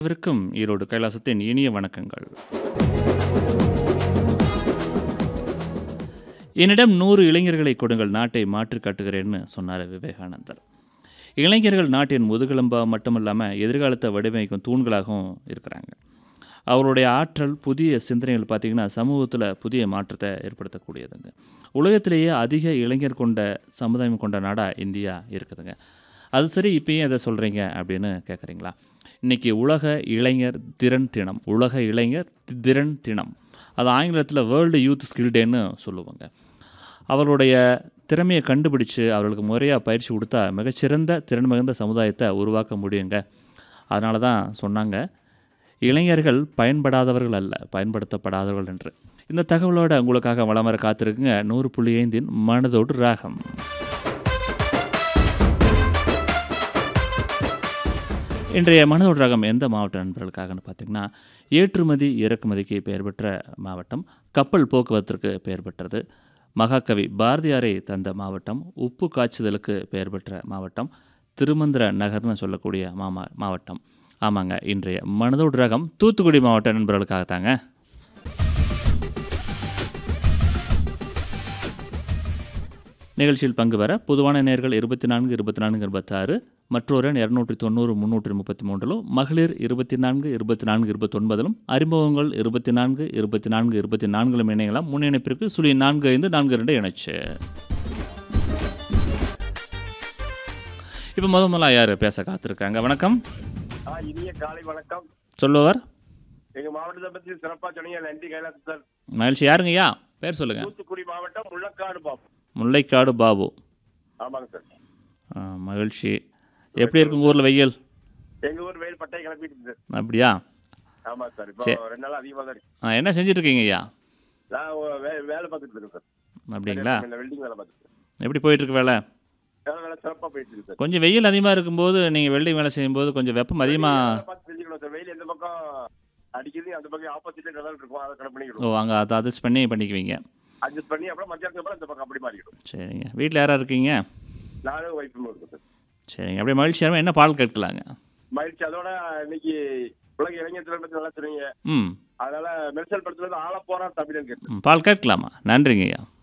அனைவருக்கும் ஈரோடு கைலாசத்தின் இனிய வணக்கங்கள் என்னிடம் நூறு இளைஞர்களை கொடுங்கள் நாட்டை மாற்றி காட்டுகிறேன்னு சொன்னார் விவேகானந்தர் இளைஞர்கள் நாட்டின் முதுகெலும்பா மட்டுமல்லாமல் எதிர்காலத்தை வடிவமைக்கும் தூண்களாகவும் இருக்கிறாங்க அவருடைய ஆற்றல் புதிய சிந்தனைகள் பார்த்திங்கன்னா சமூகத்தில் புதிய மாற்றத்தை ஏற்படுத்தக்கூடியதுங்க உலகத்திலேயே அதிக இளைஞர் கொண்ட சமுதாயம் கொண்ட நாடாக இந்தியா இருக்குதுங்க அது சரி இப்பயும் எதை சொல்கிறீங்க அப்படின்னு கேட்குறீங்களா இன்றைக்கி உலக இளைஞர் திறன் தினம் உலக இளைஞர் தி- திறன் தினம் அது ஆங்கிலத்தில் வேர்ல்டு யூத் ஸ்கில் டேன்னு சொல்லுவாங்க அவர்களுடைய திறமையை கண்டுபிடிச்சு அவர்களுக்கு முறையாக பயிற்சி கொடுத்தா மிகச்சிறந்த திறன் மிகுந்த சமுதாயத்தை உருவாக்க முடியுங்க அதனால தான் சொன்னாங்க இளைஞர்கள் பயன்படாதவர்கள் அல்ல பயன்படுத்தப்படாதவர்கள் என்று இந்த தகவலோட உங்களுக்காக வளம் வர காத்திருக்குங்க நூறு புள்ளி ஐந்தின் மனதோடு ராகம் இன்றைய மனதோடு ராகம் எந்த மாவட்ட நண்பர்களுக்காகன்னு பார்த்தீங்கன்னா ஏற்றுமதி இறக்குமதிக்கு பெயர் பெற்ற மாவட்டம் கப்பல் போக்குவரத்திற்கு பெயர் பெற்றது மகாகவி பாரதியாரை தந்த மாவட்டம் உப்பு காய்ச்சுதலுக்கு பெயர் பெற்ற மாவட்டம் திருமந்திர நகர்னு சொல்லக்கூடிய மாமா மாவட்டம் ஆமாங்க இன்றைய மனதோடு ரகம் தூத்துக்குடி மாவட்ட நண்பர்களுக்காகத்தாங்க நிகழ்ச்சியில் பங்கு பெற பொதுவான நேர்கள் இருபத்தி நான்கு இருபத்தி நான்கு இருபத்தாறு மற்றொரு இரநூற்றி தொண்ணூறு முந்நூற்றி முப்பத்தி மூன்றிலும் மகளிர் இருபத்தி நான்கு இருபத்தி நான்கு இருபத்தொன்பதிலும் அறிமுகங்கள் இருபத்தி நான்கு இருபத்தி நான்கு இருபத்தி நான்கிலும் இணையலாம் முன் இணைப்பிற்கு சுழி நான்கு ஐந்து நான்கு ரெண்டு இணைச்சு இப்போ முத முதல்ல யார் பேச காத்திருக்காங்க வணக்கம் ஆ, இனிய காலை வணக்கம் சொல்லுவர் எங்க மாவட்டத்தை பத்தி சிறப்பா சொன்னீங்க நன்றி கைலாஸ் சார் மகிழ்ச்சி யாருங்கய்யா பேர் சொல்லுங்கள் தூத்துக்குடி மாவட்டம் முள்ளக்காடு பாப் முல்லைக்காடு பாபு ஆமாங்க சார் ஆ, மகிழ்ச்சி எப்படி இருக்கு உங்கள் ஊரில் வெயில் எங்க ஊர் வெயில் பட்டை கிளப்பிட்டு இருக்கு சார் அப்படியா ஆமா சார் இப்போ சரி. ரெண்டு நாள் அதிகமா தான் இருக்கு ஆ, என்ன செஞ்சுட்டு இருக்கீங்க ஐயா நான் ஒ- வே- வேலை பார்த்துட்டு இருக்கேன் சார் அப்படிங்களா இந்த வெல்டிங் வேலை பார்த்துட்டு இருக்கேன். எப்படி போயிட்டுருக்கு வேலை வேலை வேலை சிறப்பா போயிட்டு இருக்கு சார் கொஞ்சம் வெயில் அதிகமாக இருக்கும்போது நீங்கள் வெல்டிங் வேலை செய்யும்போது கொஞ்சம் வெப்பம் அதிகமாக வேலை பார்த்து செஞ்சுக்கணும் சார் வெயில் எந்த பக்கம் அடிக்குது அந்த பக்கம் ஆப்போசிட்ல நல்லா இருக்கும் அதை கணக்கு ஓ பண்ணிக்கணும் அங்கே அதை அட்ஜஸ்ட் பண்ணி பண்ணிக்குவீங்க அட்ஜஸ்ட் பண்ணி அப்புறம் மத்தியானத்துக்கு அப்புறம் இந்த பக்கம் அப்படி மாறிக்கணும் சரிங்க வீட்டில் யாராக இருக்கீங்க நானும் ஒய்ஃபும் இருக்கும் சார் சரிங்க அப்படியே மகிழ்ச்சியாக என்ன பால் கேட்கலாங்க மகிழ்ச்சி அதோட இன்னைக்கு உலக இளைஞர் திறன் பத்தி நல்லா சொன்னீங்க ம் அதனால மெர்சல் படத்துல இருந்து ஆள போறான் தமிழன் கேட்டு ம், பால் கேட்கலாமா நன்றிங்க ஐயா